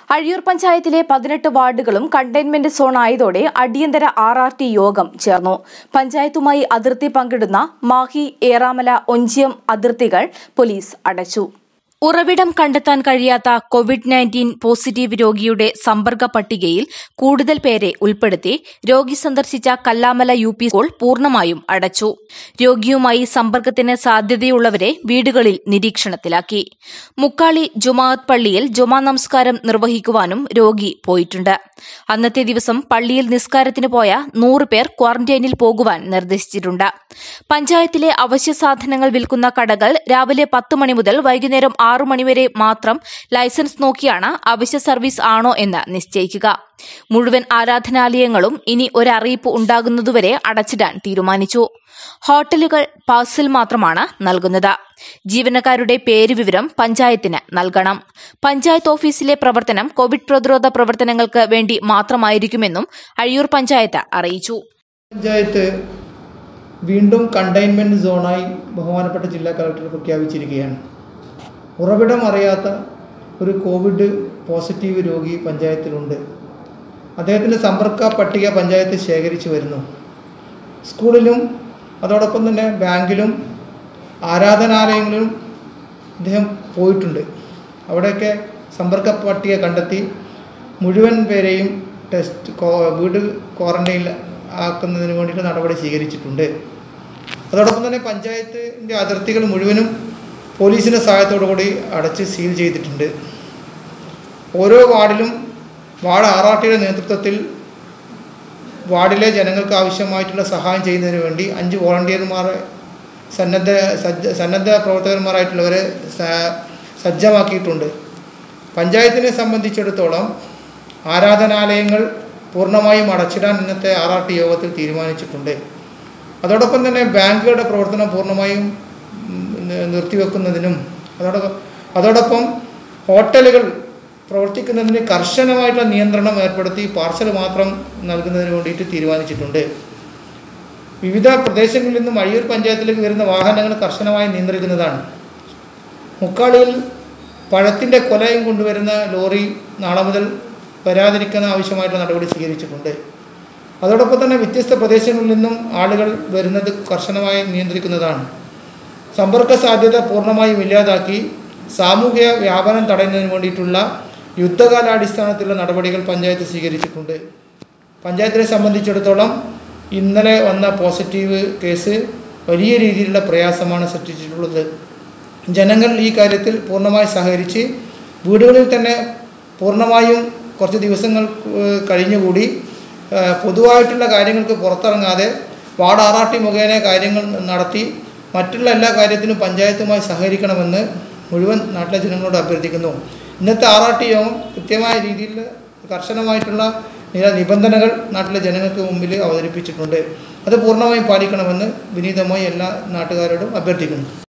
അഴിയൂർ പഞ്ചായത്തിലെ പതിനെട്ട് വാർഡുകളും കണ്ടെയ്ൻമെന്റ് സോൺ ആയതോടെ അടിയന്തര ആർ ആർ ടി യോഗം ചേർന്നു പഞ്ചായത്തുമായി അതിർത്തി പങ്കിടുന്ന മാഹി ഏറാമല ഒഞ്ചിയം അതിർത്തികൾ പോലീസ് അടച്ചു ഉറവിടം കണ്ടെത്താൻ കഴിയാത്ത കോവിഡ് നയൻറ്റീൻ പോസിറ്റീവ് രോഗിയുടെ സമ്പർക്ക പട്ടികയിൽ കൂടുതൽ പേരെ ഉൾപ്പെടുത്തി രോഗി സന്ദർശിച്ച കല്ലാമല യു പി സ്കൂൾ പൂർണ്ണമായും അടച്ചു രോഗിയുമായി സമ്പർക്കത്തിന് സാധ്യതയുള്ളവരെ വീടുകളിൽ നിരീക്ഷണത്തിലാക്കി മുക്കാളി ജുമാഅത്ത് പള്ളിയിൽ ജുമാ നമസ്കാരം നിർവഹിക്കുവാനും രോഗി പോയിട്ടുണ്ട് അന്നത്തെ ദിവസം പള്ളിയിൽ നിസ്കാരത്തിന് പോയ നൂറ് പേർ ക്വാറന്റൈനിൽ പോകുവാൻ നിർദ്ദേശിച്ചിട്ടുണ്ട് പഞ്ചായത്തിലെ അവശ്യ സാധനങ്ങൾ വിൽക്കുന്ന കടകൾ രാവിലെ പത്ത് മണി മുതൽ വൈകുന്നേരം ആറു മണിവരെ മാത്രം ലൈസൻസ് നോക്കിയാണ് അവശ്യ സർവീസ് ആണോ എന്ന് നിശ്ചയിക്കുക മുഴുവൻ ആരാധനാലയങ്ങളും ഇനി ഒരറിയിപ്പ് ഉണ്ടാകുന്നതുവരെ അടച്ചിടാൻ തീരുമാനിച്ചു ഹോട്ടലുകൾ പാഴ്സൽ മാത്രമാണ് നൽകുന്നത് ജീവനക്കാരുടെ പേര് വിവരം പഞ്ചായത്തിന് നൽകണം പഞ്ചായത്ത് ഓഫീസിലെ പ്രവർത്തനം കോവിഡ് പ്രതിരോധ പ്രവർത്തനങ്ങൾക്ക് വേണ്ടി മാത്രമായിരിക്കുമെന്നും അഴിയൂർ പഞ്ചായത്ത് അറിയിച്ചു പഞ്ചായത്ത് വീണ്ടും കണ്ടെയ്ൻമെൻറ്റ് സോണായി ബഹുമാനപ്പെട്ട ജില്ലാ കളക്ടർ പ്രഖ്യാപിച്ചിരിക്കുകയാണ് ഉറവിടം അറിയാത്ത ഒരു കോവിഡ് പോസിറ്റീവ് രോഗി പഞ്ചായത്തിലുണ്ട് അദ്ദേഹത്തിൻ്റെ സമ്പർക്ക പട്ടിക പഞ്ചായത്ത് ശേഖരിച്ചു വരുന്നു സ്കൂളിലും അതോടൊപ്പം തന്നെ ബാങ്കിലും ആരാധനാലയങ്ങളിലും അദ്ദേഹം പോയിട്ടുണ്ട് അവിടെയൊക്കെ സമ്പർക്ക പട്ടിക കണ്ടെത്തി മുഴുവൻ പേരെയും ടെസ്റ്റ് കോ- വീട് ക്വാറന്റൈനിൽ ആക്കുന്നതിന് വേണ്ടിയിട്ട് നടപടി സ്വീകരിച്ചിട്ടുണ്ട് അതോടൊപ്പം തന്നെ പഞ്ചായത്തിൻ്റെ അതിർത്തികൾ മുഴുവനും പോലീസിൻ്റെ സഹായത്തോടു കൂടി അടച്ച് സീൽ ചെയ്തിട്ടുണ്ട് ഓരോ വാർഡിലും വാർഡ് ആർ ആർ ടിയുടെ നേതൃത്വത്തിൽ വാർഡിലെ ജനങ്ങൾക്ക് ആവശ്യമായിട്ടുള്ള സഹായം ചെയ്യുന്നതിന് വേണ്ടി അഞ്ച് വോളണ്ടിയർമാരെ സന്നദ്ധ സജ്ജ സന്നദ്ധ പ്രവർത്തകന്മാരായിട്ടുള്ളവരെ സ- സജ്ജമാക്കിയിട്ടുണ്ട് പഞ്ചായത്തിനെ സംബന്ധിച്ചിടത്തോളം ആരാധനാലയങ്ങൾ പൂർണ്ണമായും അടച്ചിടാൻ ഇന്നത്തെ ആർ ആർ ടി യോഗത്തിൽ തീരുമാനിച്ചിട്ടുണ്ട് അതോടൊപ്പം തന്നെ ബാങ്കുകളുടെ പ്രവർത്തനം പൂർണ്ണമായും ഉം, നി- നിർത്തിവെക്കുന്നതിനും അതോടൊപ്പം അതോടൊപ്പം ഹോട്ടലുകൾ പ്രവർത്തിക്കുന്നതിന് കർശനമായിട്ടുള്ള നിയന്ത്രണം ഏർപ്പെടുത്തി പാർസൽ മാത്രം നൽകുന്നതിന് വേണ്ടിയിട്ട് തീരുമാനിച്ചിട്ടുണ്ട് വിവിധ പ്രദേശങ്ങളിൽ നിന്നും അഴിയൂർ പഞ്ചായത്തിലേക്ക് വരുന്ന വാഹനങ്ങൾ കർശനമായി നിയന്ത്രിക്കുന്നതാണ് മുക്കാളിയിൽ പഴത്തിൻ്റെ കൊലയും കൊണ്ടുവരുന്ന ലോറി നാളെ മുതൽ വരാതിരിക്കുന്ന ആവശ്യമായിട്ടുള്ള നടപടി സ്വീകരിച്ചിട്ടുണ്ട് അതോടൊപ്പം തന്നെ വ്യത്യസ്ത പ്രദേശങ്ങളിൽ നിന്നും ആളുകൾ വരുന്നത് കർശനമായി നിയന്ത്രിക്കുന്നതാണ് സമ്പർക്ക സാധ്യത പൂർണ്ണമായും ഇല്ലാതാക്കി സാമൂഹിക വ്യാപനം തടയുന്നതിന് വേണ്ടിയിട്ടുള്ള യുദ്ധകാലാടിസ്ഥാനത്തിലുള്ള നടപടികൾ പഞ്ചായത്ത് സ്വീകരിച്ചിട്ടുണ്ട് പഞ്ചായത്തിനെ സംബന്ധിച്ചിടത്തോളം ഇന്നലെ വന്ന പോസിറ്റീവ് കേസ് വലിയ രീതിയിലുള്ള പ്രയാസമാണ് സൃഷ്ടിച്ചിട്ടുള്ളത് ജനങ്ങൾ ഈ കാര്യത്തിൽ പൂർണ്ണമായി സഹകരിച്ച് വീടുകളിൽ തന്നെ പൂർണ്ണമായും കുറച്ച് ദിവസങ്ങൾ ഏഹ്, കഴിഞ്ഞുകൂടി ഏഹ്, പൊതുവായിട്ടുള്ള കാര്യങ്ങൾക്ക് പുറത്തിറങ്ങാതെ വാർഡ് ആർ ആർ ടി മുഖേന കാര്യങ്ങൾ നടത്തി മറ്റുള്ള എല്ലാ കാര്യത്തിനും പഞ്ചായത്തുമായി സഹകരിക്കണമെന്ന് മുഴുവൻ നാട്ടിലെ ജനങ്ങളോട് അഭ്യർത്ഥിക്കുന്നു ഇന്നത്തെ ആർ ആർ ടി യോഗം കൃത്യമായ രീതിയിൽ കർശനമായിട്ടുള്ള നില നിബന്ധനകൾ നാട്ടിലെ ജനങ്ങൾക്ക് മുമ്പിൽ അവതരിപ്പിച്ചിട്ടുണ്ട് അത് പൂർണ്ണമായും പാലിക്കണമെന്ന് വിനീതമായി എല്ലാ നാട്ടുകാരോടും അഭ്യർത്ഥിക്കുന്നു